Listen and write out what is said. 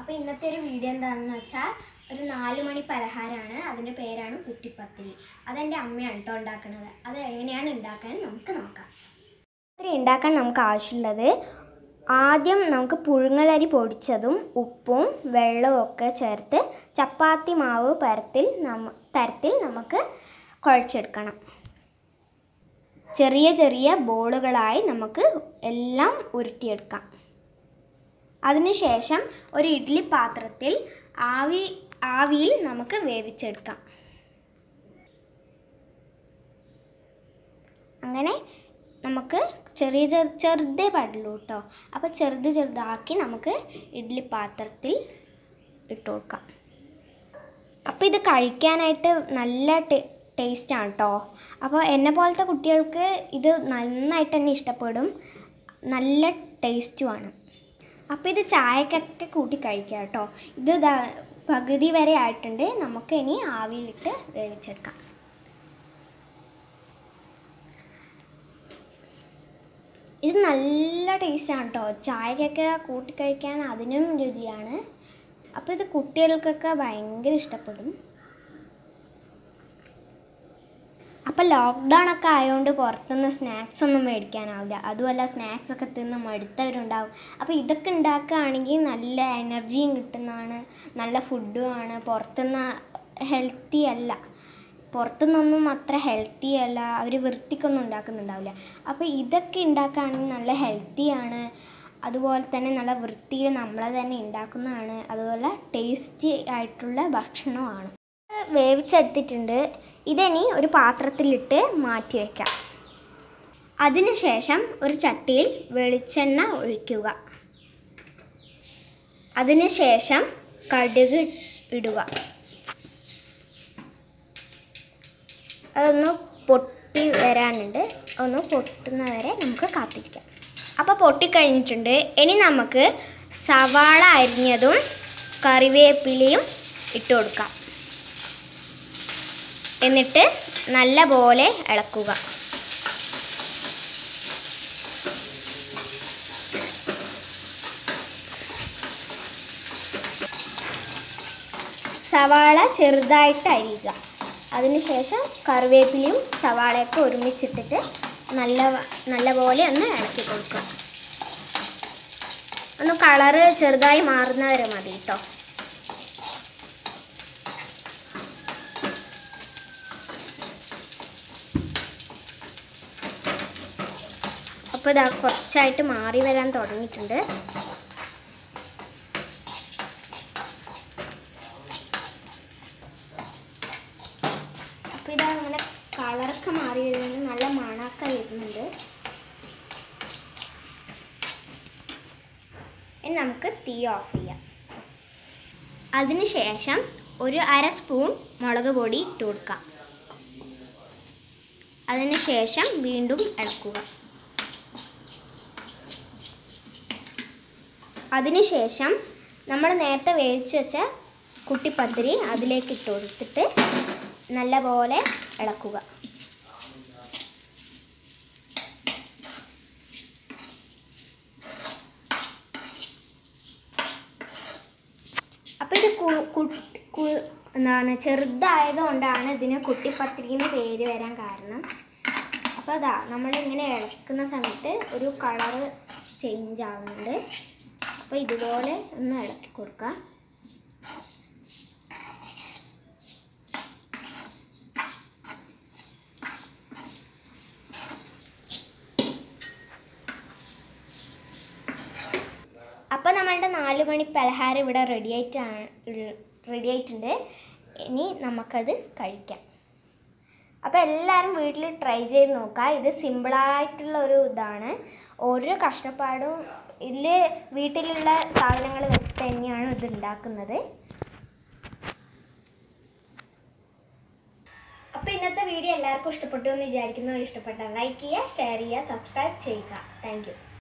അപ്പോൾ ഇന്നത്തെ ഒരു വീഡിയോ എന്താണെന്ന് വെച്ചാൽ ഒരു നാല് മണി പലഹാരമാണ് അതിൻ്റെ പേരാണ് കുട്ടിപ്പത്തിരി അതെൻ്റെ അമ്മയാണ് കേട്ടോ ഉണ്ടാക്കുന്നത് അത് എങ്ങനെയാണ് ഉണ്ടാക്കാൻ നമുക്ക് നോക്കാം പത്തിരി ഉണ്ടാക്കാൻ നമുക്ക് ആവശ്യമുള്ളത് ആദ്യം നമുക്ക് പുഴുങ്ങലരി പൊടിച്ചതും ഉപ്പും വെള്ളവും ഒക്കെ ചേർത്ത് ചപ്പാത്തി മാവ് പരത്തിൽ നമ്മ തരത്തിൽ നമുക്ക് കുഴച്ചെടുക്കണം ചെറിയ ചെറിയ ബോളുകളായി നമുക്ക് എല്ലാം ഉരുട്ടിയെടുക്കാം അതിനുശേഷം ഒരു ഇഡ്ഡലി പാത്രത്തിൽ ആവി ആവിയിൽ നമുക്ക് വേവിച്ചെടുക്കാം അങ്ങനെ നമുക്ക് ചെറിയ ചെറു ചെറുതേ പാടുള്ളൂ കേട്ടോ അപ്പോൾ ചെറുത് ചെറുതാക്കി നമുക്ക് ഇഡ്ഡലി പാത്രത്തിൽ ഇട്ട് കൊടുക്കാം അപ്പോൾ ഇത് കഴിക്കാനായിട്ട് നല്ല ടേ ടേസ്റ്റാണ് കേട്ടോ അപ്പോൾ എന്നെ പോലത്തെ കുട്ടികൾക്ക് ഇത് നന്നായിട്ട് തന്നെ ഇഷ്ടപ്പെടും നല്ല ടേസ്റ്റുമാണ് അപ്പോൾ ഇത് ചായക്കൊക്കെ കൂട്ടി കഴിക്കാം കേട്ടോ ഇത് ദാ പകുതി വരെ ആയിട്ടുണ്ട് നമുക്ക് ഇനി ആവിയിലിട്ട് വേവിച്ചെടുക്കാം ഇത് നല്ല ടേസ്റ്റാണ് കേട്ടോ ചായക്കൊക്കെ കൂട്ടി കഴിക്കാൻ അതിനും രുചിയാണ് അപ്പോൾ ഇത് കുട്ടികൾക്കൊക്കെ ഭയങ്കര ഇഷ്ടപ്പെടും അപ്പോൾ ലോക്ക്ഡൗൺ ഒക്കെ ആയതുകൊണ്ട് പുറത്തുനിന്ന് സ്നാക്സ് ഒന്നും മേടിക്കാനാവില്ല അതുമല്ല സ്നാക്സ് ഒക്കെ തിന്ന് മടുത്തവരുണ്ടാവും അപ്പോൾ ഇതൊക്കെ ഉണ്ടാക്കുകയാണെങ്കിൽ നല്ല എനർജിയും കിട്ടുന്നതാണ് നല്ല ഫുഡുമാണ് പുറത്തുനിന്ന് ഹെൽത്തി അല്ല പുറത്തുനിന്നൊന്നും അത്ര ഹെൽത്തി അല്ല അവർ വൃത്തിക്കൊന്നും ഉണ്ടാക്കുന്നുണ്ടാവില്ല അപ്പോൾ ഇതൊക്കെ ഉണ്ടാക്കുകയാണെങ്കിൽ നല്ല ഹെൽത്തിയാണ് അതുപോലെ തന്നെ നല്ല വൃത്തിയിൽ നമ്മൾ തന്നെ ഉണ്ടാക്കുന്നതാണ് അതുപോലെ ടേസ്റ്റി ആയിട്ടുള്ള ഭക്ഷണമാണ് വേവിച്ചെടുത്തിട്ടുണ്ട് ഇതിനി ഒരു പാത്രത്തിലിട്ട് മാറ്റി വയ്ക്കാം അതിനുശേഷം ഒരു ചട്ടിയിൽ വെളിച്ചെണ്ണ ഒഴിക്കുക അതിനുശേഷം കടുക് ഇടുക അതൊന്ന് പൊട്ടി വരാനുണ്ട് ഒന്ന് പൊട്ടുന്ന വരെ നമുക്ക് കാത്തിരിക്കാം അപ്പോൾ പൊട്ടിക്കഴിഞ്ഞിട്ടുണ്ട് ഇനി നമുക്ക് സവാള അരിഞ്ഞതും കറിവേപ്പിലയും ഇട്ട് കൊടുക്കാം എന്നിട്ട് നല്ല പോലെ ഇളക്കുക സവാള ചെറുതായിട്ട് അരിയുക അതിനുശേഷം കറിവേപ്പിലയും സവാളയൊക്കെ ഒരുമിച്ചിട്ടിട്ട് നല്ല നല്ല പോലെ ഒന്ന് ഇളക്കി കൊടുക്കുക ഒന്ന് കളറ് ചെറുതായി മാറുന്നവരെ മതി കേട്ടോ അപ്പോൾ ഇതാ കുറച്ചായിട്ട് മാറി വരാൻ തുടങ്ങിയിട്ടുണ്ട് അപ്പോൾ ഇതാ നമ്മുടെ കളറൊക്കെ മാറി വരുന്നുണ്ട് നല്ല മണമൊക്കെ വരുന്നുണ്ട് ഇനി നമുക്ക് തീ ഓഫ് ചെയ്യാം അതിനുശേഷം ഒരു അര സ്പൂൺ മുളക് പൊടി ഇട്ട് കൊടുക്കാം അതിനുശേഷം വീണ്ടും ഇളക്കുക അതിനുശേഷം നമ്മൾ നേരത്തെ വേവിച്ച് വെച്ച കുട്ടിപ്പത്തിരി അതിലേക്ക് ഇട്ട് കൊടുത്തിട്ട് നല്ലപോലെ ഇളക്കുക അപ്പോൾ ഇത് കു- കു- കു- എന്താണ് ചെറുതായത് കൊണ്ടാണ് ഇതിന് കുട്ടിപ്പത്തിരി എന്ന് പേര് വരാൻ കാരണം അപ്പോൾ അതാ നമ്മളിങ്ങനെ ഇളക്കുന്ന സമയത്ത് ഒരു കളറ് ചേഞ്ച് ആവുന്നുണ്ട് അപ്പോൾ ഇതുപോലെ ഒന്ന് ഇളക്കി കൊടുക്കുക അപ്പോൾ നമ്മളുടെ നാല് മണി പലഹാരം ഇവിടെ റെഡി ആയിട്ടാണ് റെഡി ആയിട്ടുണ്ട് ഇനി നമുക്കത് കഴിക്കാം അപ്പോൾ എല്ലാവരും വീട്ടിൽ ട്രൈ ചെയ്ത് നോക്കുക ഇത് സിമ്പിളായിട്ടുള്ള ഒരു ഇതാണ് ഓരോ കഷ്ടപ്പാടും ഇതിൽ വീട്ടിലുള്ള സാധനങ്ങൾ വെച്ചിട്ട് തന്നെയാണ് ഇത് ഉണ്ടാക്കുന്നത് അപ്പോൾ ഇന്നത്തെ വീഡിയോ എല്ലാവർക്കും ഇഷ്ടപ്പെട്ടു എന്ന് വിചാരിക്കുന്നു ഇഷ്ടപ്പെട്ടാൽ ലൈക്ക് ചെയ്യുക ഷെയർ ചെയ്യുക സബ്സ്ക്രൈബ് ചെയ്യുക താങ്ക്